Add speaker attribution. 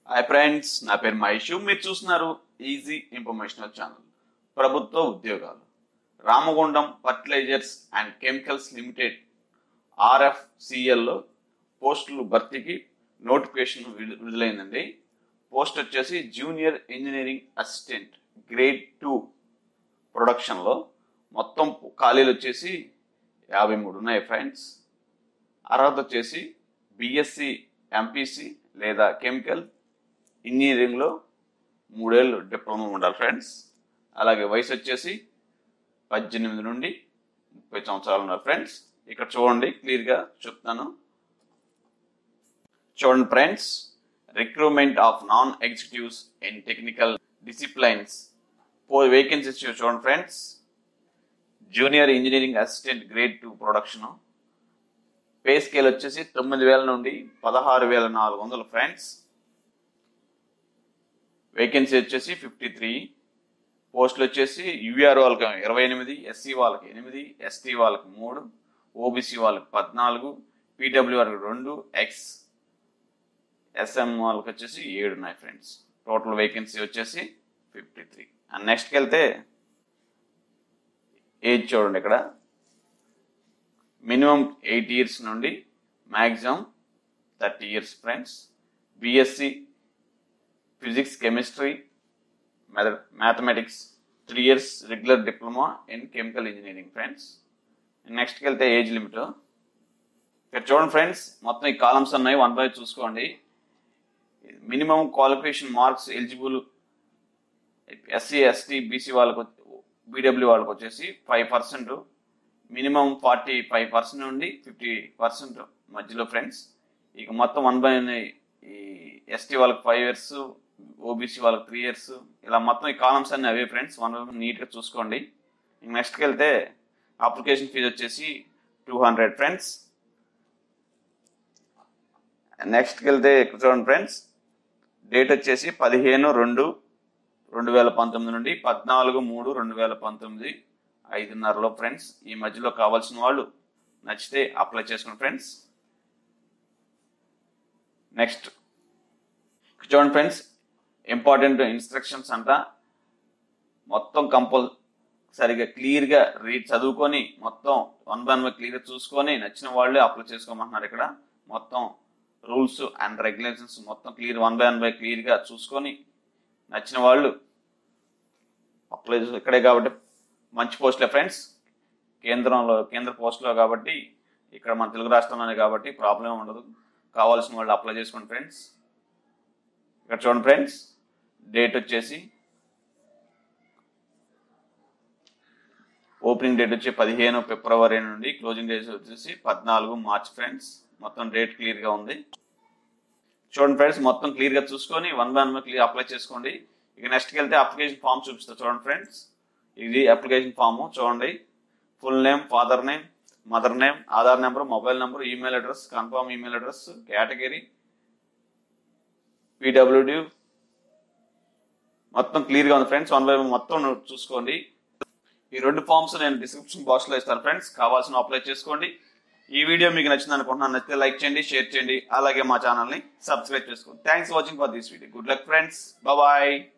Speaker 1: hi friends నా పేరు మహేష్ మీరు చూస్తున్నారు ఈజీ ఇన్ఫర్మేషనల్ ఛానల్ ప్రభుత్వ ఉద్యోగాలు Ramagundam fertilizers and chemicals limited ఆర్ఎఫ్సిఎల్లో పోస్టులు భర్తీకి నోటిఫికేషన్ విడు- విడుదలైందండి పోస్ట్ వచ్చేసి junior engineering assistant grade two ప్రొడక్షన్లో మొత్తం ఖాళీలు వచ్చేసి యాభై మూడు ఉన్నాయి ఫ్రెండ్స్ అర్హత వచ్చేసి బిఎస్సి ఎంపీసీ లేదా కెమికల్ ఇంజనీరింగ్లో మూడేళ్ళు డిప్లొమా ఉండాలి ఫ్రెండ్స్ అలాగే వయసు వచ్చేసి పద్దెనిమిది నుండి ముప్పై సంవత్సరాలు ఉన్నారు ఫ్రెండ్స్ ఇక్కడ చూడండి క్లియర్గా చెప్తాను చూడండి friends recruitment of non executives in technical disciplines four vacancies చూడండి friends junior engineering assistant grade two production pay scale వచ్చేసి తొమ్మిది వేల నుండి పదహారు వేల నాలుగు వందలు ఫ్రెండ్స్ వేకెన్సీ వచ్చేసి ఫిఫ్టీ త్రీ పోస్టులు వచ్చేసి యూఆర్ వాళ్ళకి ఇరవై ఎనిమిది ఎస్సీ వాళ్ళకి ఎనిమిది ఎస్టీ వాళ్ళకి మూడు ఓబీసీ వాళ్ళకి పద్నాలుగు పీడబ్ల్యూ వాళ్ళకి రెండు ఎక్స్ ఎస్ఎం వాళ్ళకి వచ్చేసి ఏడు ఉన్నాయి ఫ్రెండ్స్ టోటల్ వేకెన్సీ వచ్చేసి ఫిఫ్టీ త్రీ అండ్ నెక్స్ట్కి వెళ్తే ఏజ్ చూడండి ఇక్కడ మినిమం ఎయిట్ ఇయర్స్ నుండి maximum thirty years friends BSc physics chemistry mathematics three years regular diploma in chemical engineering friends నెక్స్ట్కి వెళ్తే ఏజ్ లిమిట్ ఇక్కడ చూడండి ఫ్రెండ్స్ మొత్తం ఈ కాలమ్స్ ఉన్నాయి వన్ బై చూసుకోండి minimum qualification marks eligible SC ST BC వాళ్ళకు బీడబ్ల్యూ వాళ్ళకి వచ్చేసి five percent minimum forty five percent నుండి ఫిఫ్టీ పర్సెంట్ మధ్యలో ఫ్రెండ్స్ ఇక మొత్తం వన్ బై ఈ ఎస్టీ వాళ్ళకి ఫైవ్ ఇయర్స్ ఓబీసీ వాళ్ళకి త్రీ ఇయర్స్ ఇలా మొత్తం ఈ కాలమ్స్ అన్ని అవే ఫ్రెండ్స్ వన్ బై నీట్గా చూసుకోండి ఇంక నెక్స్ట్కి వెళ్తే అప్లికేషన్ ఫీజు వచ్చేసి టూ హండ్రెడ్ ఫ్రెండ్స్ నెక్స్ట్కి వెళ్తే ఇక్కడ చూడండి ఫ్రెండ్స్ డేట్ వచ్చేసి పదిహేను రెండు రెండు వేల పంతొమ్మిది నుండి పద్నాలుగు మూడు రెండు వేల పంతొమ్మిది ఐదున్నరలో ఫ్రెండ్స్ ఈ మధ్యలో కావాల్సిన వాళ్ళు నచ్చితే అప్లై చేసుకోండి ఫ్రెండ్స్ నెక్స్ట్ చూడండి ఫ్రెండ్స్ ఇంపార్టెంట్ ఇన్స్ట్రక్షన్స్ అంట మొత్తం కంపల్ సరిగా క్లియర్గా రీడ్ చదువుకొని మొత్తం వన్ బై వన్ క్లియర్గా చూసుకొని నచ్చిన వాళ్ళే అప్లై చేసుకోమంటున్నారు ఇక్కడ మొత్తం రూల్స్ అండ్ రెగ్యులేషన్స్ మొత్తం clear one by one by క్లియర్గా చూసుకొని నచ్చిన వాళ్ళు అప్లై చేసు ఇక్కడే కాబట్టి మంచి పోస్టులే ఫ్రెండ్స్ కేంద్రంలో కేంద్ర పోస్టులో కాబట్టి ఇక్కడ మన తెలుగు రాష్ట్రంలోనే కాబట్టి ప్రాబ్లం ఉండదు కావాల్సిన వాళ్ళు అప్లై చేసుకోండి ఫ్రెండ్స్ ఇక్కడ చూడండి ఫ్రెండ్స్ డేట్ వచ్చేసి ఓపెనింగ్ డేట్ వచ్చి పదిహేను ఫిబ్రవరి నుండి క్లోజింగ్ డేట్ వచ్చేసి పద్నాలుగు మార్చ్ ఫ్రెండ్స్ మొత్తం డేట్ క్లియర్గా ఉంది చూడండి ఫ్రెండ్స్ మొత్తం క్లియర్గా చూసుకొని one by one clear apply చేసుకోండి ఇక నెక్స్ట్కి వెళ్తే అప్లికేషన్ ఫామ్ చూపిస్తా చూడండి ఫ్రెండ్స్ ఇది అప్లికేషన్ ఫామ్ చూడండి full name father name mother name Aadhaar number mobile number email address confirm email address category PWD మొత్తం క్లియర్గా ఉంది ఫ్రెండ్స్ వన్ బై వన్ మొత్తం చూసుకోండి ఈ రెండు ఫామ్స్ నేను డిస్క్రిప్షన్ బాక్స్లో ఇస్తాను ఫ్రెండ్స్ కావాల్సిన అప్లై చేసుకోండి ఈ వీడియో మీకు నచ్చింది అనుకుంటున్నాను నచ్చితే లైక్ చేయండి షేర్ చేయండి అలాగే మా ఛానల్ని సబ్స్క్రైబ్ చేసుకోండి thanks watching for this video good luck friends bye